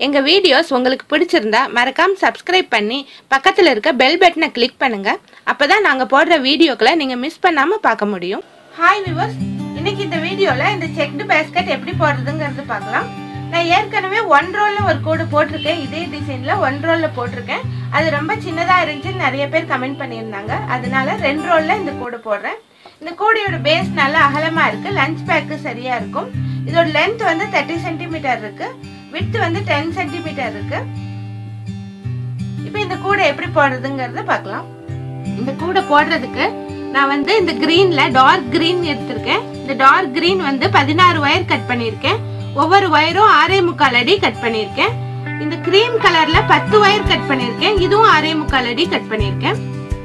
எங்க வீடியோஸ் உங்களுக்கு பிடிச்சிருந்தா மறக்காம சப்ஸ்கிரைப் பண்ணி பக்கத்துல இருக்க பெல் பட்டனை கிளிக் பண்ணுங்க அப்பதான் நாங்க போடுற வீடியோக்களை நீங்க மிஸ் பண்ணாம பார்க்க முடியும் ஹாய் விவர்ஸ் இன்னைக்கு இந்த வீடியோல இந்த செக்டு பேஸ்கெட் எப்படி போடுறதுங்கிறது பார்க்கலாம் நான் ஏற்கனவே ஒன் ரோல்ல ஒரு கோடு போட்டிருக்கேன் இதே டிசைன்ல ஒன் ரோல்ல போட்டிருக்கேன் அது ரொம்ப சின்னதா இருந்துச்சு நிறைய பேர் கமெண்ட் பண்ணியிருந்தாங்க அதனால ரெண்டு ரோல்ல இந்த கோடு போடுறேன் இந்த கோடியோட பேஸ் நல்லா அகலமா இருக்கு லஞ்ச் பேக்கு சரியா இருக்கும் இதோட லென்த் வந்து தேர்ட்டி சென்டிமீட்டர் இருக்கு விட்த் வந்து டென் சென்டிமீட்டர் இருக்கு இப்போ இந்த கூடை எப்படி போடுறதுங்கிறத பார்க்கலாம் இந்த கூடை போடுறதுக்கு நான் வந்து இந்த கிரீன்ல டார்க் கிரீன் எடுத்திருக்கேன் இந்த டார்க் கிரீன் வந்து பதினாறு ஒயர் கட் பண்ணியிருக்கேன் ஒவ்வொரு ஒயரும் ஆறே முக்கால் அடி கட் பண்ணியிருக்கேன் இந்த கிரீம் கலர்ல பத்து ஒயர் கட் பண்ணியிருக்கேன் இதுவும் ஆறே முக்கால் அடி கட் பண்ணியிருக்கேன்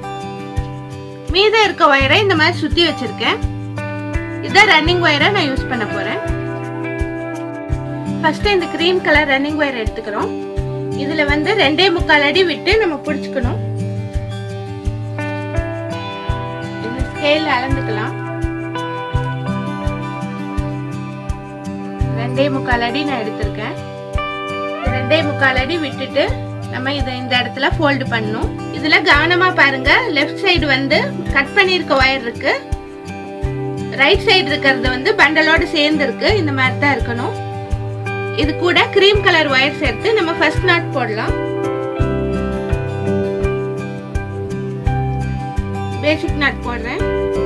மீதம் இருக்க ஒயரை இந்த மாதிரி சுத்தி வச்சிருக்கேன் இதான் ரன்னிங் ஒயரை நான் யூஸ் பண்ண போறேன் ஃபர்ஸ்ட் இந்த கிரீம் கலர் ரன்னிங் ஒயர் எடுத்துக்கிறோம் இதுல வந்து ரெண்டே முக்கால் அடி விட்டு நம்ம பிடிச்சுக்கணும் இந்த ஸ்கேல் அளந்துக்கலாம் ரெண்டே முக்கால் அடி நான் எடுத்திருக்கேன் ரெண்டே முக்கால் அடி விட்டுட்டு நம்ம இதை இந்த இடத்துல ஃபோல்டு பண்ணணும் இதுல கவனமா பாருங்க லெஃப்ட் சைடு வந்து கட் பண்ணியிருக்க ஒயர் இருக்கு ரைட் சைடு இருக்கிறது வந்து பண்டலோட சேர்ந்து இருக்கு இந்த மாதிரி தான் இருக்கணும் இது கூட கிரீம் கலர் ஒயர் சேர்த்து நம்ம ஃபர்ஸ்ட் நாட் போடலாம் பேசிக் நாட் போடுறேன்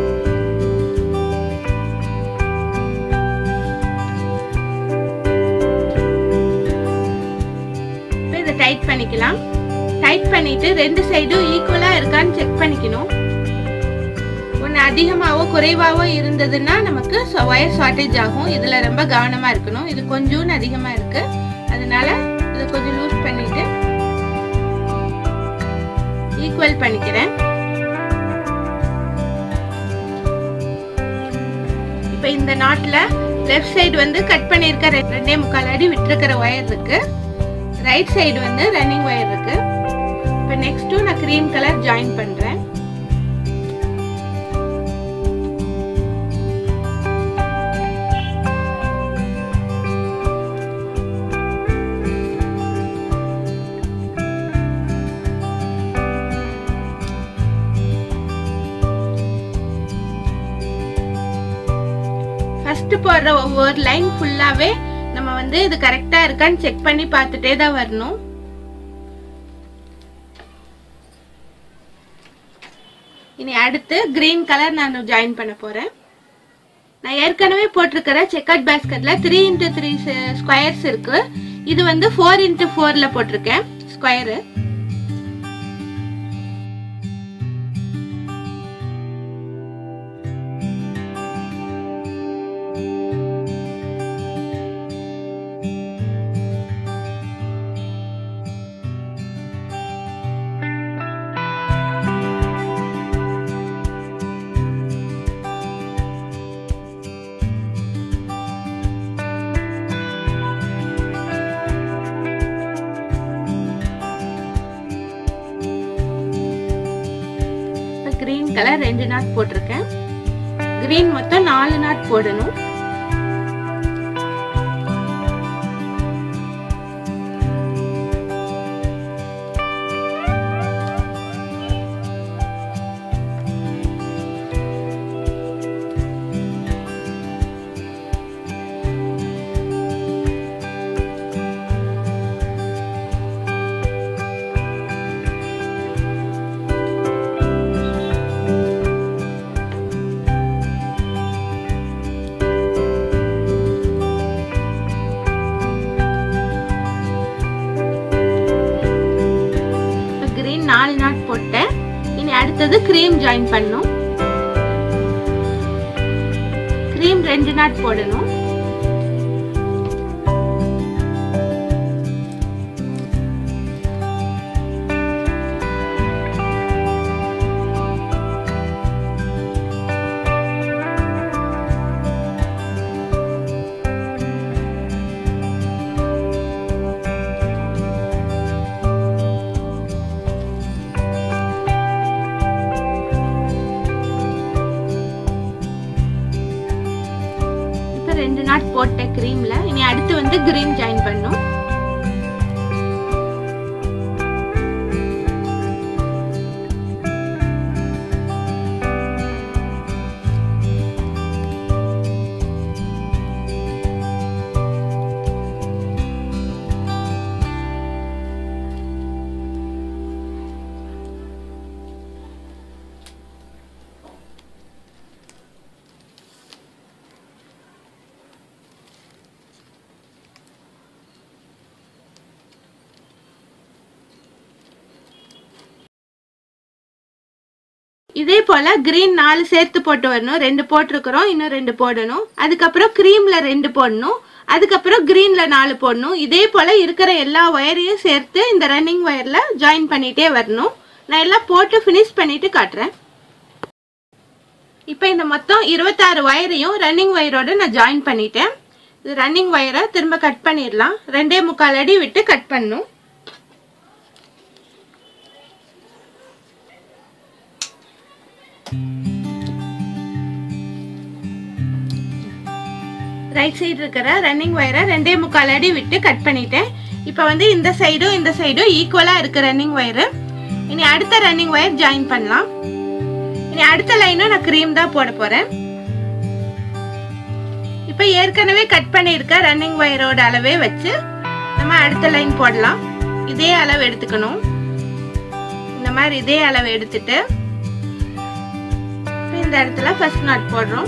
இதை டைட் பண்ணிக்கலாம் டைட் பண்ணிட்டு ரெண்டு சைடும் ஈக்குவலா இருக்கான்னு செக் பண்ணிக்கணும் ஒன்று அதிகமாகவோ குறைவாகவோ இருந்ததுன்னா நமக்கு ஒயர் ஷார்ட்டேஜ் ஆகும் இதில் ரொம்ப கவனமாக இருக்கணும் இது கொஞ்சோண்டு அதிகமாக இருக்கு அதனால இதை கொஞ்சம் லூஸ் பண்ணிட்டு ஈக்குவல் பண்ணிக்கிறேன் இப்போ இந்த நாட்டில் லெஃப்ட் சைடு வந்து கட் பண்ணியிருக்க ரெண்டே முக்கால் அடி விட்டுருக்கிற ஒயர் இருக்கு ரைட் சைடு வந்து ரன்னிங் ஒயர் இருக்கு இப்போ நெக்ஸ்ட்டும் நான் க்ரீம் கலர் ஜாயின் பண்ணுறேன் ஃபர்ஸ்ட் போடுற ஒவ்வொரு லைன் ஃபுல்லாவே நம்ம வந்து இது கரெக்டா இருக்கான்னு செக் பண்ணி பார்த்துட்டே தான் வரணும் இனி அடுத்து கிரீன் கலர் நான் ஜாயின் பண்ண போறேன் நான் ஏற்கனவே போட்டிருக்கிற செக்கட் பேஸ்கெட்ல த்ரீ இன்டூ த்ரீ ஸ்கொயர்ஸ் இருக்கு இது வந்து ஃபோர் இன்டூ ஃபோர்ல போட்டிருக்கேன் ஸ்கொயரு கிரீன் கலர் ரெண்டு நாட் போட்டிருக்கேன் கிரீன் மொத்தம் நாலு நாட் போடணும் கிரீன் நாலு நாட் போட்டேன் இனி அடுத்தது கிரீம் ஜாயின் பண்ணும் கிரீம் ரெண்டு நாட் போடணும் ரெண்டு நாட் போட்ட க்ரீம்ல இனி அடுத்து வந்து கிரீன் ஜாயின் பண்ணும் இதே போல் க்ரீன் நாலு சேர்த்து போட்டு வரணும் ரெண்டு போட்டிருக்கிறோம் இன்னும் ரெண்டு போடணும் அதுக்கப்புறம் க்ரீமில் ரெண்டு போடணும் அதுக்கப்புறம் க்ரீனில் நாலு போடணும் இதே போல் இருக்கிற எல்லா ஒயரையும் சேர்த்து இந்த ரன்னிங் ஒயரில் ஜாயின் பண்ணிகிட்டே வரணும் நான் எல்லாம் போட்டு ஃபினிஷ் பண்ணிவிட்டு காட்டுறேன் இப்போ இந்த மொத்தம் இருபத்தாறு ஒயரையும் ரன்னிங் ஒயரோடு நான் ஜாயின் பண்ணிட்டேன் இது ரன்னிங் ஒயரை திரும்ப கட் பண்ணிடலாம் ரெண்டே முக்கால் அடி விட்டு கட் பண்ணும் ரைட் சைடு இருக்கிற ரன்னிங் ஒயரை ரெண்டே முக்கால் அடி விட்டு கட் பண்ணிட்டேன் இப்போ வந்து இந்த சைடும் இந்த சைடும் ஈக்குவலாக இருக்கு ரன்னிங் ஒயரு இனி அடுத்த ரன்னிங் ஒயர் ஜாயின் பண்ணலாம் இனி அடுத்த லைனும் நான் க்ரீம் தான் போட போகிறேன் இப்போ ஏற்கனவே கட் பண்ணியிருக்க ரன்னிங் ஒயரோட அளவே வச்சு நம்ம அடுத்த லைன் போடலாம் இதே அளவு எடுத்துக்கணும் இந்த மாதிரி இதே அளவு எடுத்துட்டு இந்த இடத்துல ஃபர்ஸ்ட் நாட் போடுறோம்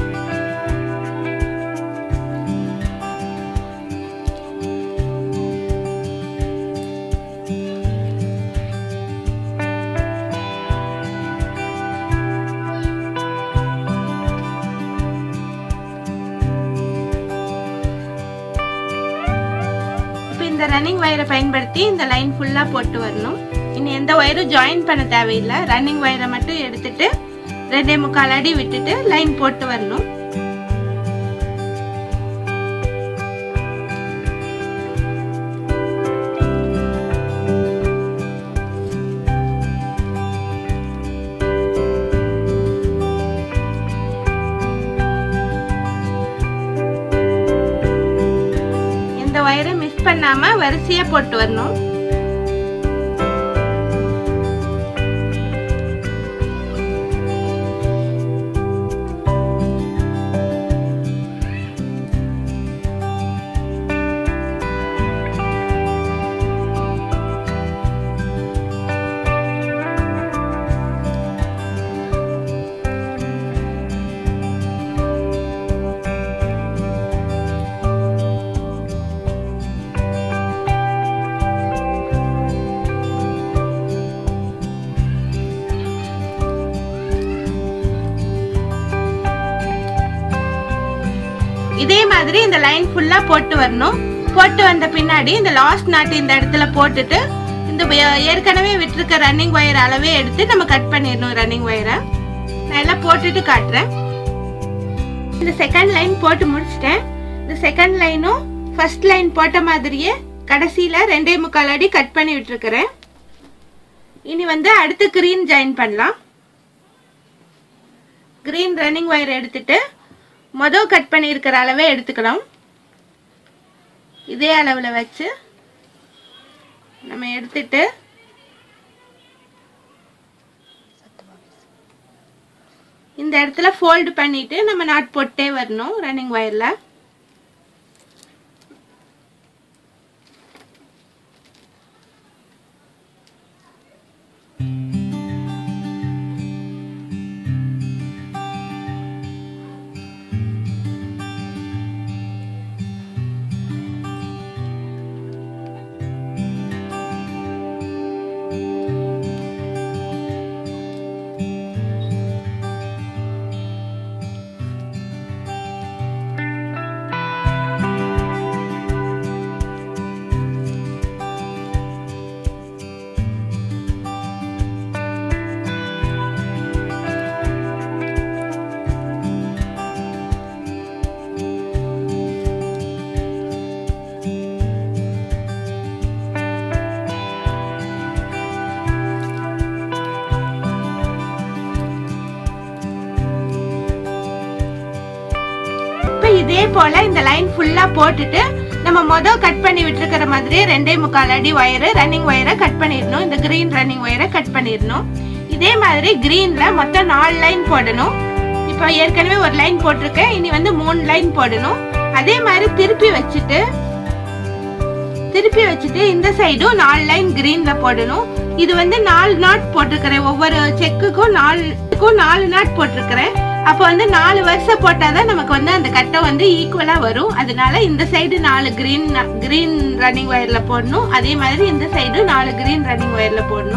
இந்த ரன்னிங் ஒயரை பயன்படுத்தி இந்த லைன் ஃபுல்லாக போட்டு வரணும் இனி எந்த ஒயரும் ஜாயின் பண்ண தேவையில்லை ரன்னிங் ஒயரை மட்டும் எடுத்துட்டு ரெண்டே முக்கால் அடி விட்டுட்டு லைன் போட்டு வரணும் இந்த ஒயரை மிஸ் பண்ணாம வரிசையா போட்டு வரணும் இதே மாதிரி இந்த லைன் ஃபுல்லா போட்டு வரணும் போட்டு வந்த பின்னாடி இந்த லாஸ்ட் நாட் இந்த இடத்துல போட்டுட்டு இந்த வ- ஏற்கனவே விட்டுருக்க ரன்னிங் ஒயர் அளவே எடுத்து நம்ம கட் பண்ணிடணும் ரன்னிங் ஒயரை நான் எல்லாம் போட்டுட்டு காட்டுறேன் இந்த செகண்ட் லைன் போட்டு முடிச்சிட்டேன் இந்த செகண்ட் லைனும் ஃபர்ஸ்ட் லைன் போட்ட மாதிரியே கடைசியில ரெண்டே முக்கால் அடி கட் பண்ணி விட்டுருக்கிறேன் இனி வந்து அடுத்து கிரீன் ஜாயின் பண்ணலாம் கிரீன் ரன்னிங் ஒயர் எடுத்துட்டு மொதல் கட் பண்ணியிருக்கிற அளவே எடுத்துக்கலாம் இதே அளவில் வச்சு நம்ம எடுத்துட்டு இந்த இடத்துல ஃபோல்டு பண்ணிட்டு நம்ம நாட் போட்டே வரணும் ரன்னிங் ஒயரில் இப்போ இதே போல இந்த லைன் ஃபுல்லா போட்டுட்டு நம்ம மொதல் கட் பண்ணி விட்டுருக்கிற மாதிரியே ரெண்டே முக்கால் அடி ஒயரு ரன்னிங் ஒயரை கட் பண்ணிடணும் இந்த கிரீன் ரன்னிங் ஒயரை கட் பண்ணிடணும் இதே மாதிரி கிரீன்ல மொத்தம் நாலு லைன் போடணும் இப்போ ஏற்கனவே ஒரு லைன் போட்டிருக்கேன் இனி வந்து மூணு லைன் போடணும் அதே மாதிரி திருப்பி வச்சுட்டு திருப்பி வச்சுட்டு இந்த சைடும் நாலு லைன் கிரீன்ல போடணும் இது வந்து நாலு நாட் போட்டிருக்கிறேன் ஒவ்வொரு செக்குக்கும் நாலுக்கும் நாலு நாட் போட்டிருக்கிறேன் அப்போ வந்து நாலு வருஷம் போட்டாதான் நமக்கு வந்து அந்த கட்டை வந்து ஈக்குவலா வரும் அதனால இந்த சைடு நாலு கிரீன் கிரீன் ரன்னிங் ஒயர்ல போடணும் அதே மாதிரி இந்த சைடு நாலு கிரீன் ரன்னிங் ஒயர்ல போடணும்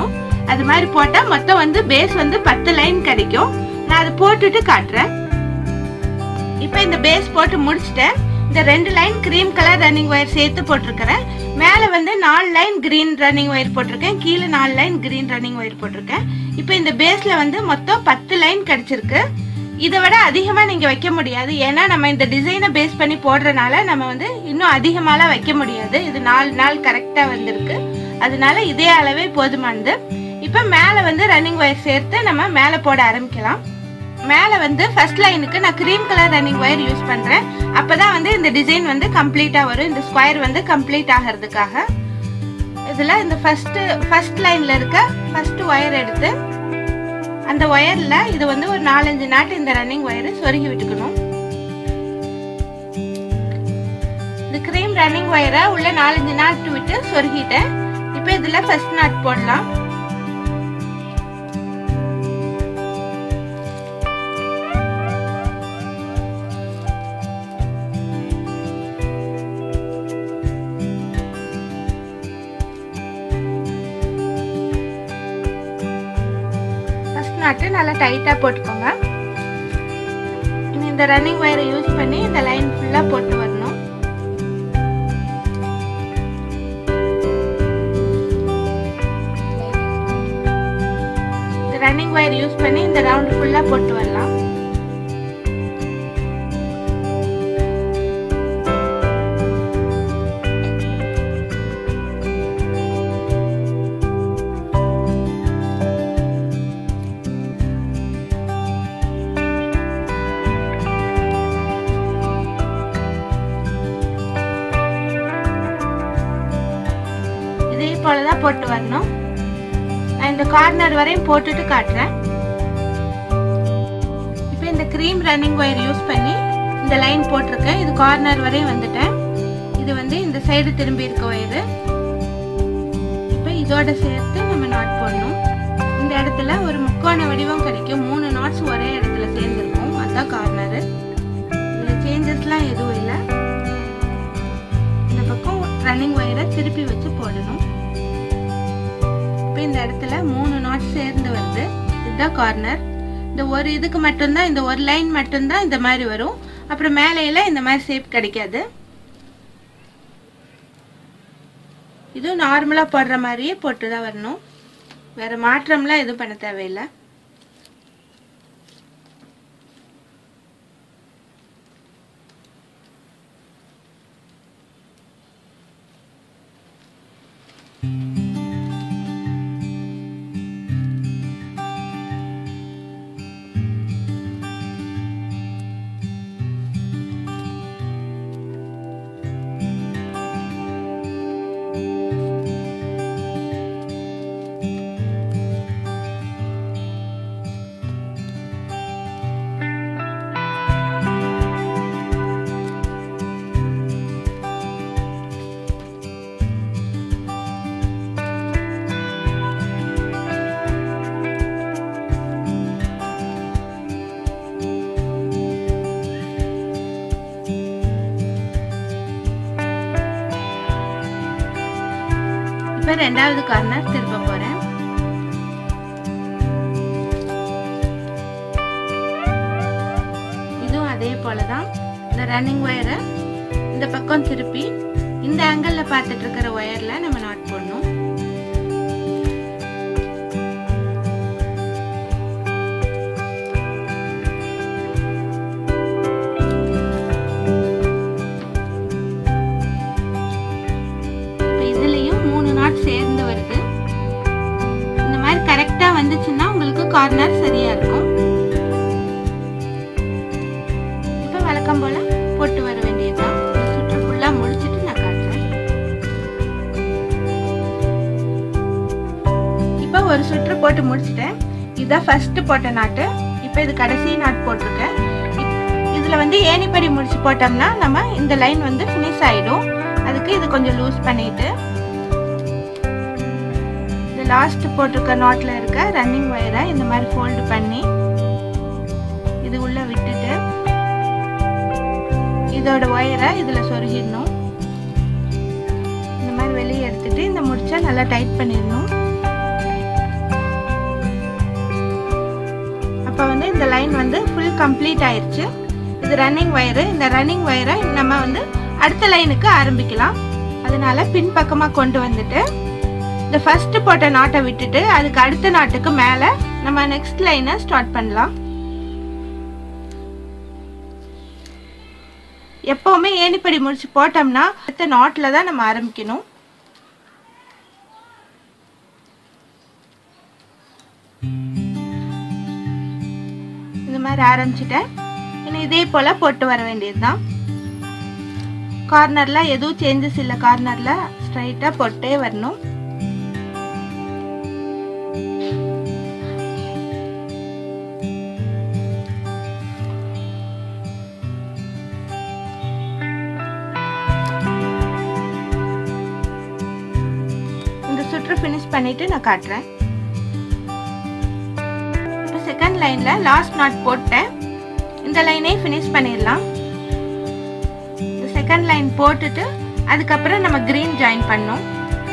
அது மாதிரி போட்டால் மொத்தம் வந்து பேஸ் வந்து பத்து லைன் கிடைக்கும் நான் அதை போட்டுட்டு காட்டுறேன் இப்போ இந்த பேஸ் போட்டு முடிச்சிட்டேன் இந்த ரெண்டு line cream colour running wire சேர்த்து போட்டிருக்கிறேன் மேலே வந்து நாலு லைன் க்ரீன் ரன்னிங் ஒயர் போட்டிருக்கேன் கீழே நாலு லைன் க்ரீன் ரன்னிங் ஒயர் போட்டிருக்கேன் இப்போ இந்த பேஸில் வந்து மொத்தம் பத்து லைன் கிடச்சிருக்கு இதை விட அதிகமாக நீங்கள் வைக்க முடியாது ஏன்னா நம்ம இந்த டிசைனை பேஸ் பண்ணி போடுறனால நம்ம வந்து இன்னும் அதிகமாலாம் வைக்க முடியாது இது நாலு நாள் கரெக்டாக வந்திருக்கு அதனால இதே அளவே போதுமானது இப்போ மேலே வந்து ரன்னிங் ஒயர் சேர்த்து நம்ம மேலே போட ஆரம்பிக்கலாம் மேலே வந்து ஃபர்ஸ்ட் லைனுக்கு நான் cream colour running wire use பண்ணுறேன் அப்போ தான் வந்து இந்த டிசைன் வந்து கம்ப்ளீட்டாக வரும் இந்த ஸ்கொயர் வந்து கம்ப்ளீட் ஆகிறதுக்காக இதில் இந்த ஃபஸ்ட்டு ஃபர்ஸ்ட் லைனில் இருக்க ஃபர்ஸ்ட் ஒயர் எடுத்து அந்த ஒயரில் இது வந்து ஒரு நாலஞ்சு நாட்டு இந்த ரன்னிங் ஒயரை சொருகி விட்டுக்கணும் இந்த க்ரீம் ரன்னிங் ஒயரை உள்ள நாலஞ்சு நாட்டு விட்டு சொருகிட்டேன் இப்போ இதில் ஃபர்ஸ்ட் நாட் போடலாம் ஃபர்ஸ்ட் நாட்டு நல்லா டைட்டாக போட்டுக்கோங்க இந்த ரன்னிங் ஒயரை யூஸ் பண்ணி இந்த லைன் ஃபுல்லாக போட்டு வரணும் இந்த ரன்னிங் ஒயர் யூஸ் பண்ணி இந்த ரவுண்ட் ஃபுல்லாக போட்டு வரலாம் இதே போல தான் போட்டு வரணும் நான் இந்த கார்னர் வரையும் போட்டுட்டு காட்டுறேன் இப்போ இந்த க்ரீம் ரன்னிங் ஒயர் யூஸ் பண்ணி இந்த லைன் போட்டிருக்கேன் இது கார்னர் வரையும் வந்துட்டேன் இது வந்து இந்த சைடு திரும்பி இருக்க ஒயரு இப்போ இதோட சேர்த்து நம்ம நாட் போடணும் இந்த இடத்துல ஒரு முக்கோண வடிவம் கிடைக்கும் மூணு நாட்ஸ் ஒரே இடத்துல சேர்ந்துருக்கும் அதுதான் கார்னரு இதில் சேஞ்சஸ்லாம் எதுவும் இல்லை இந்த பக்கம் ரன்னிங் ஒயரை திருப்பி வச்சு போடணும் இப்போ இந்த இடத்துல மூணு நாட் சேர்ந்து வருது இதுதான் கார்னர் இந்த ஒரு இதுக்கு மட்டும்தான் இந்த ஒரு லைன் மட்டும்தான் இந்த மாதிரி வரும் அப்புறம் மேலையில இந்த மாதிரி ஷேப் கிடைக்காது இதுவும் நார்மலாக போடுற மாதிரியே போட்டு தான் வரணும் வேற மாற்றம்லாம் எதுவும் பண்ண தேவையில்லை இப்போ ரெண்டாவது கார்னர் திருப்ப போறேன் இதுவும் அதே போல தான் இந்த ரன்னிங் ஒயரை இந்த பக்கம் திருப்பி இந்த ஆங்கிள் பார்த்துட்டு இருக்கிற ஒயர்ல நம்ம நாட் போடணும் இப்போ இதுலயும் மூணு நாட் சேர்ந்து வருது இந்த மாதிரி கரெக்டா வந்துச்சுன்னா உங்களுக்கு கார்னர் சரியா இருக்கும் இப்போ வழக்கம் போல போட்டு வர வேண்டியதுதான் இந்த சுற்று ஃபுல்லா முடிச்சிட்டு நான் காட்டுறேன் இப்போ ஒரு சுற்று போட்டு முடிச்சிட்டேன் இதுதான் ஃபர்ஸ்ட் போட்ட நாட்டு இப்போ இது கடைசி நாட் போட்டிருக்கேன் இப்- இதுல வந்து ஏணிப்படி முடிச்சு போட்டோம்னா நம்ம இந்த லைன் வந்து ஃபினிஷ் ஆயிடும் அதுக்கு இது கொஞ்சம் லூஸ் பண்ணிட்டு இந்த லாஸ்ட் போட்டிருக்க நாட்ல இருக்க ரன்னிங் ஒயரை இந்த மாதிரி ஃபோல்டு பண்ணி இது உள்ள விட்டுட்டு இதோட ஒயரை இதுல சொருகிடணும் இந்த மாதிரி வெளியே எடுத்துட்டு இந்த முடிச்சா நல்லா டைட் பண்ணிடணும் இப்போ வந்து இந்த லைன் வந்து ஃபுல் கம்ப்ளீட் ஆயிருச்சு இது ரன்னிங் வயரு இந்த ரன்னிங் வயரை நம்ம வந்து அடுத்த லைனுக்கு ஆரம்பிக்கலாம் அதனால பின்பக்கமாக கொண்டு வந்துட்டு இந்த ஃபர்ஸ்ட் போட்ட நாட்டை விட்டுட்டு அதுக்கு அடுத்த நாட்டுக்கு மேலே நம்ம நெக்ஸ்ட் லைனை ஸ்டார்ட் பண்ணலாம் எப்போவுமே ஏணிப்படி முடிச்சு போட்டோம்னா அடுத்த நாட்டில் தான் நம்ம ஆரம்பிக்கணும் இந்த மாதிரி ஆரம்பிச்சிட்டேன் இன்னும் இதே போல் போட்டு வர வேண்டியது தான் கார்னரில் எதுவும் சேஞ்சஸ் இல்லை கார்னரில் ஸ்ட்ரைட்டாக போட்டே வரணும் இந்த சுற்று ஃபினிஷ் பண்ணிட்டு நான் காட்டுறேன் இப்போ செகண்ட் லைன்ல லாஸ்ட் நாட் போட்டேன் இந்த லைனே ஃபினிஷ் பண்ணிடலாம் இந்த செகண்ட் லைன் போட்டுட்டு அதுக்கப்புறம் நம்ம கிரீன் ஜாயின் பண்ணோம்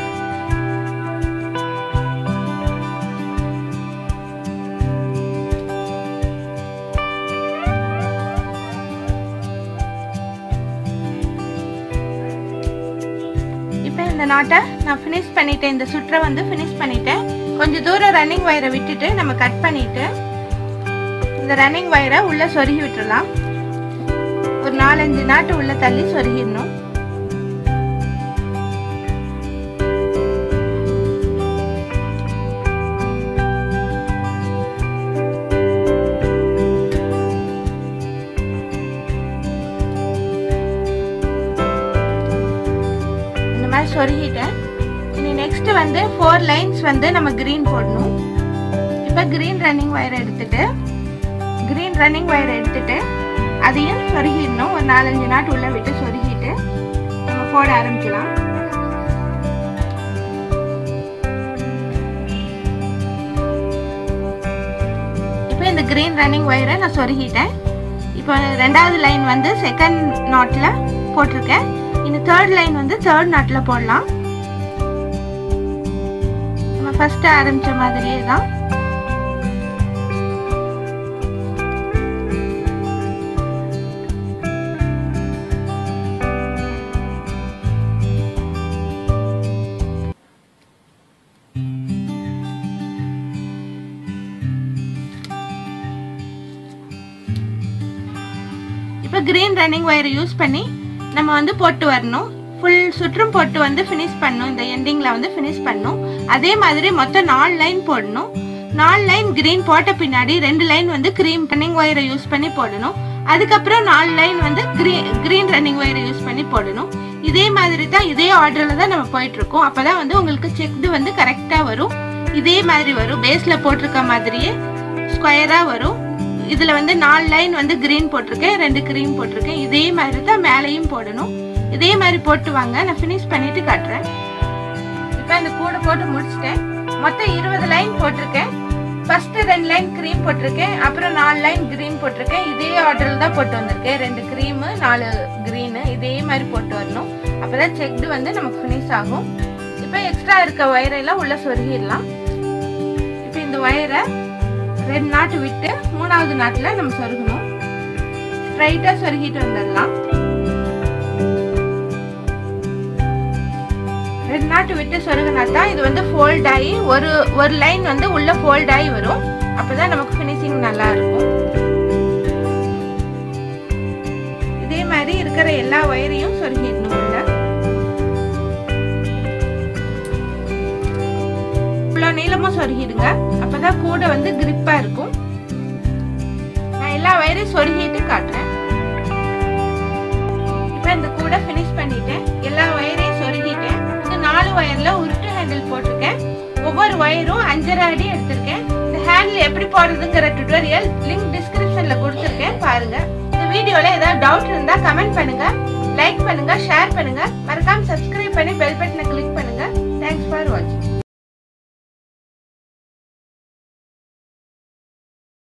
இப்போ இந்த நாட்டை நான் ஃபினிஷ் பண்ணிட்டேன் இந்த சுற்றை வந்து ஃபினிஷ் பண்ணிட்டேன் கொஞ்சம் தூரம் ரன்னிங் வயரை விட்டுட்டு நம்ம கட் பண்ணிட்டு இந்த ரன்னிங் வயரை உள்ள சொருகி விட்டுறலாம் ஒரு நாலஞ்சு நாட்டு உள்ள தள்ளி சொருகிடணும் இந்த மாதிரி சொருகிட்டேன் இனி நெக்ஸ்ட் வந்து ஃபோர் லைன்ஸ் வந்து நம்ம கிரீன் போடணும் இப்போ கிரீன் ரன்னிங் வயரை எடுத்துட்டு கிரீன் ரன்னிங் வயரை எடுத்துட்டு அதையும் சொருகிடணும் ஒரு நாலஞ்சு நாட்டு உள்ள விட்டு சொருகிட்டு நம்ம போட ஆரம்பிக்கலாம் இப்போ இந்த கிரீன் ரன்னிங் வயரை நான் சொருகிட்டேன் இப்போ ரெண்டாவது லைன் வந்து செகண்ட் நாட்டில் போட்டிருக்கேன் இந்த தேர்ட் லைன் வந்து தேர்ட் நாட்டில் போடலாம் நம்ம ஃபர்ஸ்ட் ஆரம்பிச்ச மாதிரியே தான் இப்போ கிரீன் ரன்னிங் ஒயரை யூஸ் பண்ணி நம்ம வந்து போட்டு வரணும் ஃபுல் சுற்றும் போட்டு வந்து ஃபினிஷ் பண்ணணும் இந்த எண்டிங்கில் வந்து ஃபினிஷ் பண்ணணும் அதே மாதிரி மொத்தம் நாலு லைன் போடணும் நாலு லைன் கிரீன் போட்ட பின்னாடி ரெண்டு லைன் வந்து க்ரீம் ரன்னிங் ஒயரை யூஸ் பண்ணி போடணும் அதுக்கப்புறம் நாலு லைன் வந்து க்ரீன் க்ரீன் ரன்னிங் ஒயரை யூஸ் பண்ணி போடணும் இதே மாதிரி தான் இதே ஆர்டரில் தான் நம்ம போயிட்டு இருக்கோம் அப்பதான் வந்து உங்களுக்கு செக்டு வந்து கரெக்டாக வரும் இதே மாதிரி வரும் பேஸில் போட்டிருக்க மாதிரியே ஸ்கொயராக வரும் இதில் வந்து நாலு லைன் வந்து க்ரீன் போட்டிருக்கேன் ரெண்டு க்ரீம் போட்டிருக்கேன் இதே மாதிரி தான் மேலேயும் போடணும் இதே மாதிரி போட்டு வாங்க நான் ஃபினிஷ் பண்ணிட்டு காட்டுறேன் இப்போ இந்த கூடை போட்டு முடிச்சிட்டேன் மொத்தம் இருபது லைன் போட்டிருக்கேன் ஃபர்ஸ்ட் ரெண்டு லைன் க்ரீம் போட்டிருக்கேன் அப்புறம் நாலு லைன் க்ரீன் போட்டிருக்கேன் இதே ஆர்டரில் தான் போட்டு வந்திருக்கேன் ரெண்டு க்ரீமு நாலு க்ரீனு இதே மாதிரி போட்டு வரணும் அப்பதான் செக்டு வந்து நமக்கு ஃபினிஷ் ஆகும் இப்போ எக்ஸ்ட்ரா இருக்க ஒயரெல்லாம் உள்ள சொருகிடலாம் இப்போ இந்த ஒயரை ரெண்டு நாட்டு விட்டு மூணாவது நாட்டில் நம்ம சொருகணும் ஸ்ட்ரைட்டாக சொருகிட்டு வந்துடலாம் ரெண்டு நாட்டு விட்டு சொருகினா தான் இது வந்து ஃபோல்ட் ஆகி ஒரு ஒரு லைன் வந்து உள்ள ஃபோல்ட் ஆகி வரும் அப்பதான் நமக்கு ஃபினிஷிங் நல்லா இருக்கும் இதே மாதிரி இருக்கிற எல்லா ஒயரையும் சொருகிடணும் உள்ள இவ்வளோ நீளமா சொருகிடுங்க அப்பதான் கூட வந்து கிரிப்பா இருக்கும் நான் எல்லா வயரையும் சொருகிட்டு காட்டுறேன் இப்போ இந்த கூட ஃபினிஷ் பண்ணிட்டேன் எல்லா வயரையும் சொருகிட்டேன் இந்த நாலு வயர்ல உருட்டு ஹேண்டில் போட்டிருக்கேன் ஒவ்வொரு வயரும் அஞ்சரை அடி எடுத்திருக்கேன் இந்த ஹேண்டில் எப்படி போடுறதுங்கிற டுட்டோரியல் லிங்க் டிஸ்கிரிப்ஷன்ல கொடுத்துருக்கேன் பாருங்க இந்த வீடியோல ஏதாவது டவுட் இருந்தா கமெண்ட் பண்ணுங்க லைக் பண்ணுங்க ஷேர் பண்ணுங்க மறக்காம சப்ஸ்கிரைப் பண்ணி பெல் பட்டனை